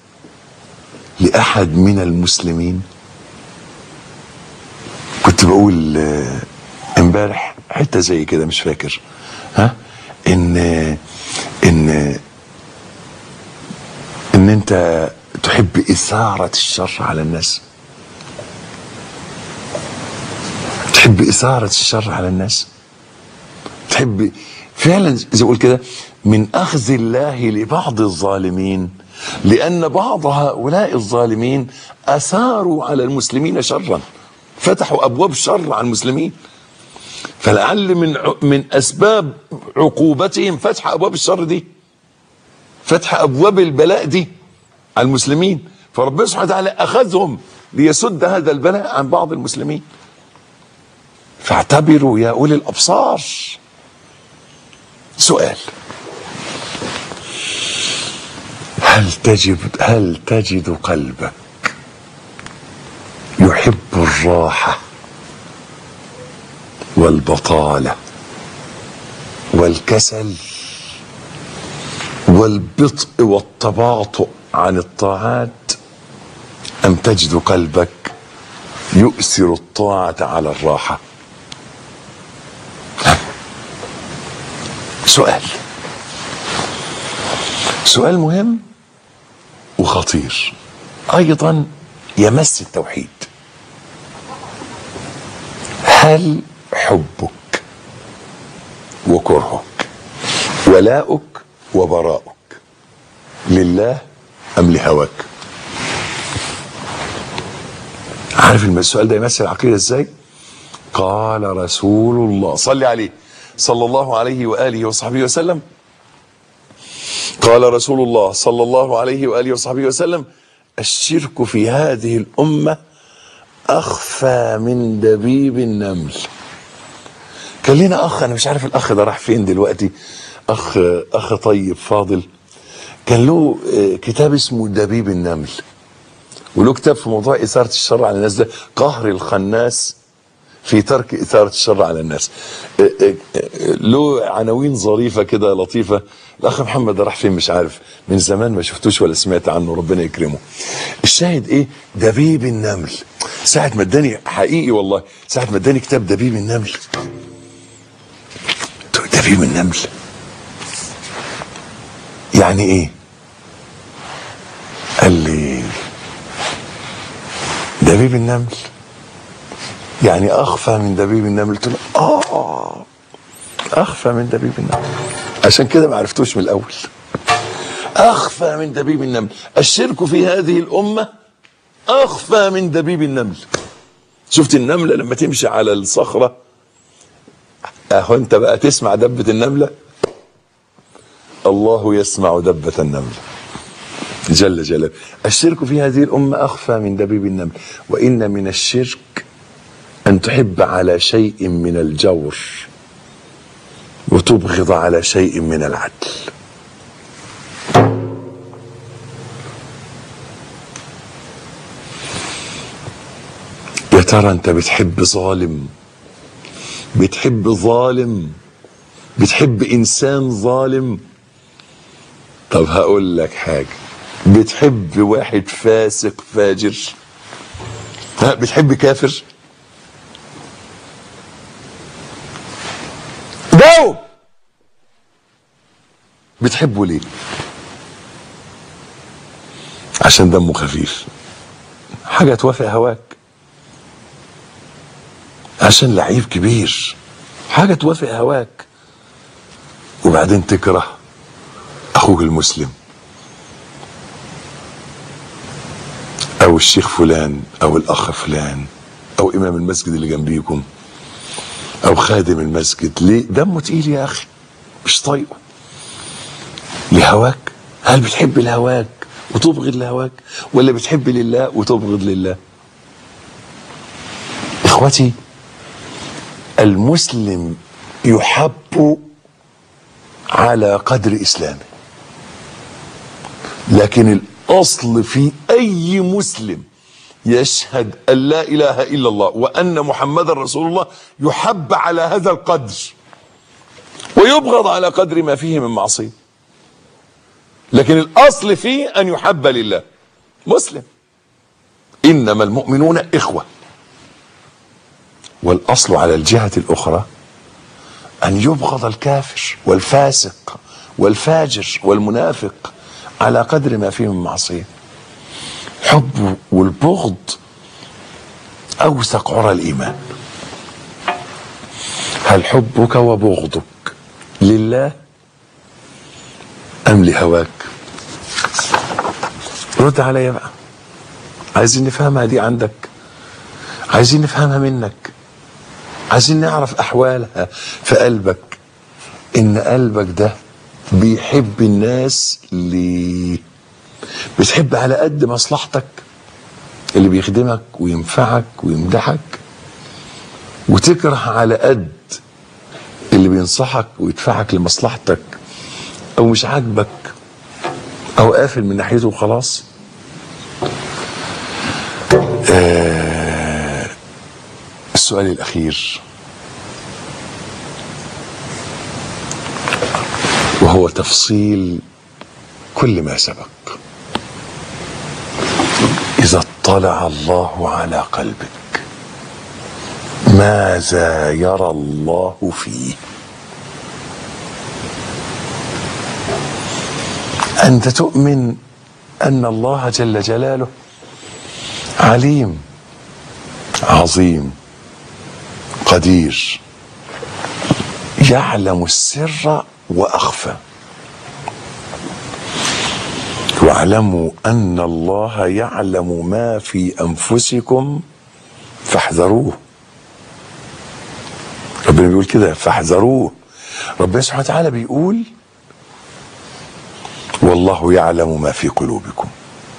Speaker 2: لاحد من المسلمين كنت بقول آه، امبارح حته زي كده مش فاكر ها ان ان ان انت تحب اثاره الشر على الناس تحب اثاره الشر على الناس تحب فعلا زي ما اقول كده من اخذ الله لبعض الظالمين لان بعض هؤلاء الظالمين اثاروا على المسلمين شرا فتحوا ابواب شر على المسلمين فلعل من ع- من اسباب عقوبتهم فتح ابواب الشر دي فتح ابواب البلاء دي على المسلمين فربنا سبحانه وتعالى اخذهم ليسد هذا البلاء عن بعض المسلمين فاعتبروا يا اولي الابصار سؤال هل تجد هل تجد قلبك يحب الراحه والبطاله والكسل والبطء والتباطؤ عن الطاعات أم تجد قلبك يؤثر الطاعة على الراحة سؤال سؤال مهم وخطير أيضا يمس التوحيد هل حبك وكرهك ولاؤك وبراؤك لله أم لهواك عارف الم- السؤال ده يمثل العقيدة ازاي قال رسول الله صلي عليه صلى الله عليه وآله وصحبه وسلم قال رسول الله صلى الله عليه وآله وصحبه وسلم الشرك في هذه الأمة أخفى من دبيب النمل كان لنا أخ أنا مش عارف الأخ ده راح فين دلوقتي أخ أخ طيب فاضل كان له آه، كتاب اسمه دبيب النمل وله كتاب في موضوع إثارة الشر على الناس ده قهر الخناس في ترك إثارة الشر على الناس آه، آه، آه، له عناوين ظريفة كده لطيفة الأخ محمد ده راح فين مش عارف من زمان ما شفتوش ولا سمعت عنه ربنا يكرمه الشاهد إيه دبيب النمل ساعة ما اداني حقيقي والله ساعة ما اداني كتاب دبيب النمل قلت له دبيب النمل يعني ايه قال لي دبيب النمل يعني اخفى من دبيب النمل قلت له اه اخفى من دبيب النمل عشان كده ما عرفتوش من الاول اخفى من دبيب النمل الشرك في هذه الامه اخفى من دبيب النمل شفت النمله لما تمشي على الصخره اهو انت بقى تسمع دبه النمله الله يسمع دبه النمله جل جلاله الشرك في هذه الامه اخفى من دبيب النمل وان من الشرك ان تحب على شيء من الجور وتبغض على شيء من العدل يا ترى انت بتحب ظالم بتحب ظالم بتحب انسان ظالم طب هقول لك حاجه بتحب واحد فاسق فاجر ها بتحب كافر جاوب بتحبه ليه عشان دمه خفيف حاجه توافق هواك عشان لعيب كبير حاجه توافق هواك وبعدين تكره اخوك المسلم او الشيخ فلان او الاخ فلان او امام المسجد اللي جنبيكم او خادم المسجد ليه دمه تقيل يا اخي مش طايقه لهواك هل بتحب لهواك وتبغض لهواك ولا بتحب لله وتبغض لله اخوتي المسلم يحب على قدر اسلامه لكن الاصل في اي مسلم يشهد ان لا اله الا الله وان محمدا رسول الله يحب على هذا القدر ويبغض على قدر ما فيه من معصيه لكن الاصل فيه ان يحب لله مسلم انما المؤمنون اخوه والاصل على الجهه الاخرى ان يبغض الكافر والفاسق والفاجر والمنافق على قدر ما فيه من معصيه حب والبغض اوثق عرى الايمان هل حبك وبغضك لله ام لهواك رد عليا بقى عايزين نفهمها دي عندك عايزين نفهمها منك عايزين نعرف احوالها في قلبك ان قلبك ده بيحب الناس ليه بتحب على قد مصلحتك اللي بيخدمك وينفعك ويمدحك وتكره على قد اللي بينصحك ويدفعك لمصلحتك او مش عاجبك او قافل من ناحيته وخلاص آه السؤال الاخير وهو تفصيل كل ما سبق إذا اطلع الله على قلبك ماذا يرى الله فيه أنت تؤمن أن الله جل جلاله عليم عظيم قدير يعلم السر وأخفى واعلموا ان الله يعلم ما في انفسكم فاحذروه ربنا بيقول كده فاحذروه ربنا سبحانه وتعالى بيقول والله يعلم ما في قلوبكم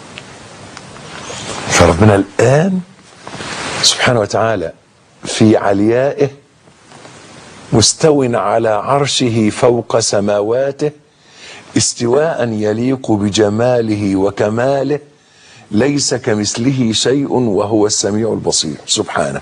Speaker 2: فربنا الان سبحانه وتعالى في عليائه مستو على عرشه فوق سماواته استواء يليق بجماله وكماله ليس كمثله شيء وهو السميع البصير سبحانه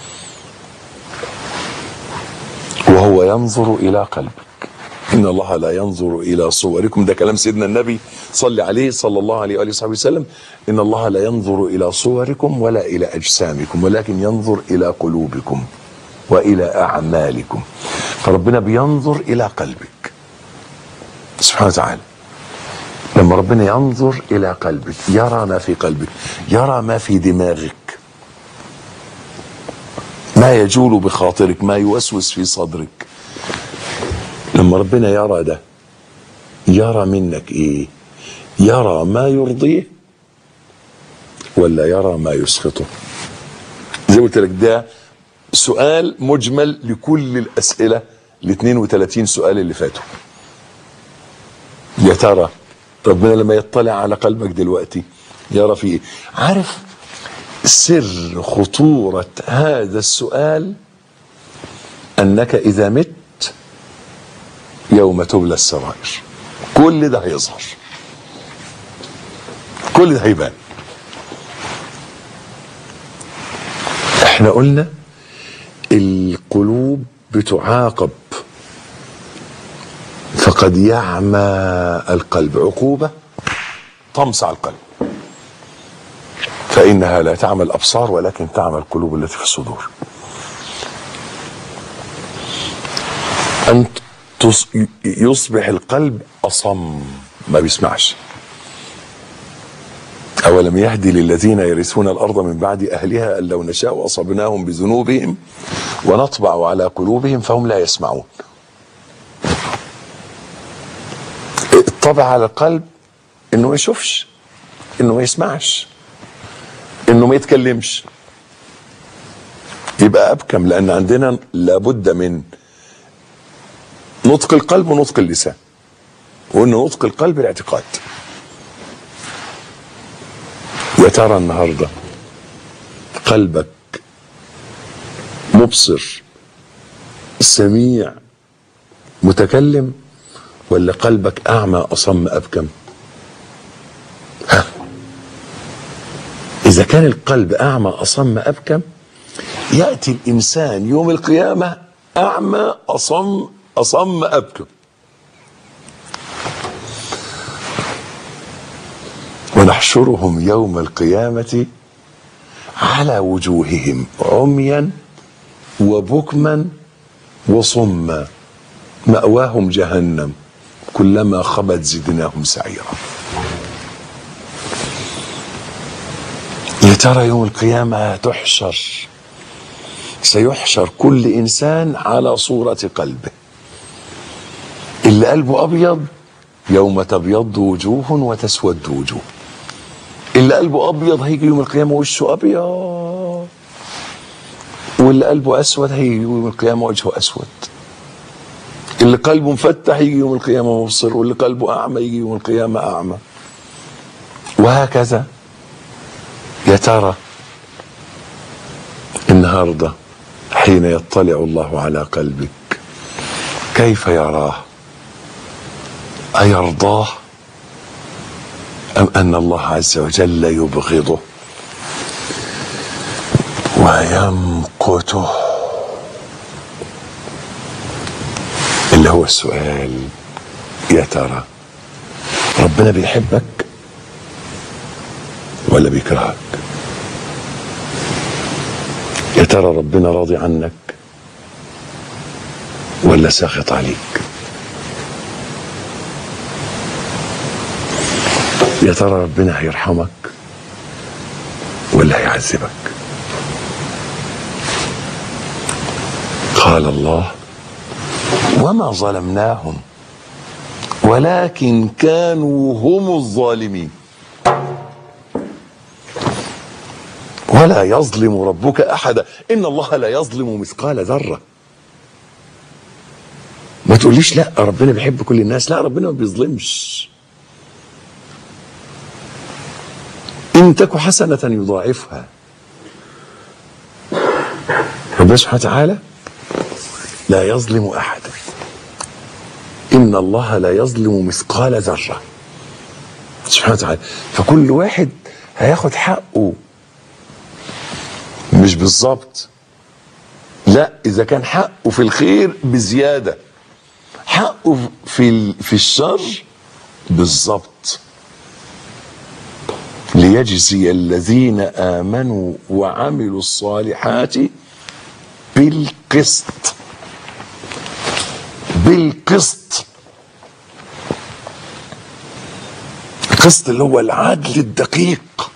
Speaker 2: وهو ينظر الى قلبك ان الله لا ينظر الى صوركم ده كلام سيدنا النبي صلى عليه صلى الله عليه واله وصحبه وسلم ان الله لا ينظر الى صوركم ولا الى اجسامكم ولكن ينظر الى قلوبكم والى اعمالكم فربنا بينظر الى قلبك سبحانه وتعالى لما ربنا ينظر الى قلبك يرى ما في قلبك يرى ما في دماغك ما يجول بخاطرك ما يوسوس في صدرك لما ربنا يرى ده يرى منك ايه يرى ما يرضيه ولا يرى ما يسخطه زي ما قلت لك ده سؤال مجمل لكل الاسئله ال 32 سؤال اللي فاتوا يا ترى ربنا لما يطلع على قلبك دلوقتي يرى فيه ايه عارف سر خطورة هذا السؤال أنك إذا مت يوم تبلى السرائر كل ده هيظهر كل ده هيبان احنا قلنا القلوب بتعاقب فقد يعمى القلب عقوبة تمسع القلب فإنها لا تعمى الأبصار ولكن تعمى القلوب التي في الصدور أن تص- يصبح القلب أصم ما بيسمعش أولم يهدي للذين يرثون الأرض من بعد أهلها أن لو نشاء أصبناهم بذنوبهم ونطبع على قلوبهم فهم لا يسمعون الطبع على القلب انه ما يشوفش انه ما يسمعش انه ما يتكلمش يبقى ابكم لان عندنا لابد من نطق القلب ونطق اللسان وان نطق القلب الاعتقاد يا ترى النهارده قلبك مبصر سميع متكلم ولا قلبك اعمى اصم ابكم ها اذا كان القلب اعمى اصم ابكم ياتي الانسان يوم القيامه اعمى اصم اصم ابكم ونحشرهم يوم القيامه على وجوههم عميا وبكما وصما مأواهم جهنم كلما خبت زدناهم سعيرا يا ترى يوم القيامة تحشر سيحشر كل إنسان على صورة قلبه اللي قلبه أبيض يوم تبيض وجوه وتسود وجوه اللي قلبه أبيض هيجي يوم القيامة وشه أبيض واللي قلبه أسود هيجي يوم القيامة وجهه أسود اللي قلبه مفتح يجي يوم القيامة مبصر واللي قلبه أعمى يجي يوم القيامة أعمى وهكذا يا ترى النهاردة حين يطلع الله على قلبك كيف يراه أيرضاه أم أن الله عز وجل يبغضه ويمقته اللي هو السؤال يا ترى ربنا بيحبك ولا بيكرهك يا ترى ربنا راضي عنك ولا ساخط عليك يا ترى ربنا هيرحمك ولا هيعذبك قال الله وما ظلمناهم ولكن كانوا هم الظالمين ولا يظلم ربك احدا ان الله لا يظلم مثقال ذره ما تقوليش لا ربنا بيحب كل الناس لا ربنا ما بيظلمش ان تك حسنه يضاعفها ربنا سبحانه وتعالى لا يظلم احدا ان الله لا يظلم مثقال ذره سبحانه وتعالى فكل واحد هياخد حقه مش بالظبط لا اذا كان حقه في الخير بزياده حقه في ال- في الشر بالظبط ليجزي الذين امنوا وعملوا الصالحات بالقسط بالقسط القسط اللي هو العدل الدقيق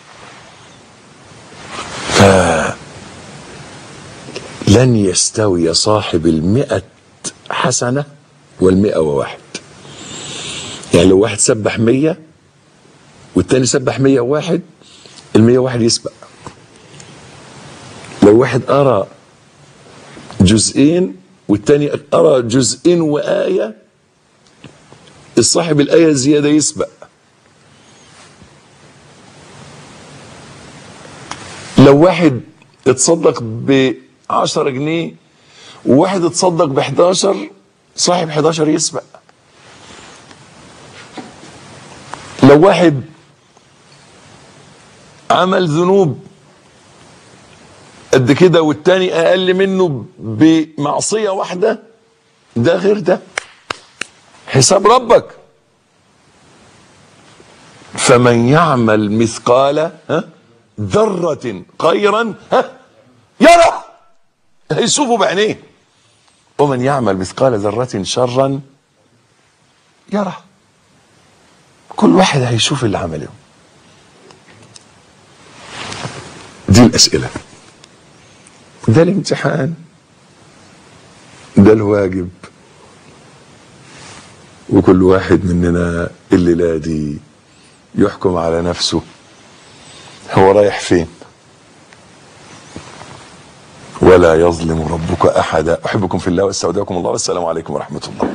Speaker 2: ف لن يستوي صاحب المئة حسنة والمئة وواحد يعني لو واحد سبح مية والتاني سبح مية وواحد المية واحد يسبق لو واحد قرأ جزئين والتاني قرأ جزئين وآية الصاحب الآية زيادة يسبق لو واحد اتصدق ب 10 جنيه وواحد اتصدق ب 11 صاحب 11 يسبق لو واحد عمل ذنوب قد كده والتاني اقل منه بمعصيه واحده ده غير ده حساب ربك فمن يعمل مثقال ها ذرة خيرا ها يرى هيشوفه بعينيه ومن يعمل مثقال ذرة شرا يرى كل واحد هيشوف اللي عمله دي الأسئلة ده الامتحان ده الواجب وكل واحد مننا الليلة دي يحكم على نفسه هو رايح فين ولا يظلم ربك احدا احبكم في الله واستودعكم الله والسلام عليكم ورحمه الله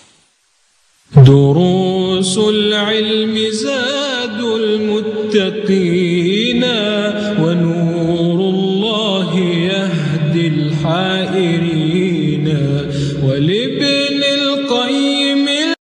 Speaker 1: دروس العلم زاد المتقين ونور الله يهدي الحائرين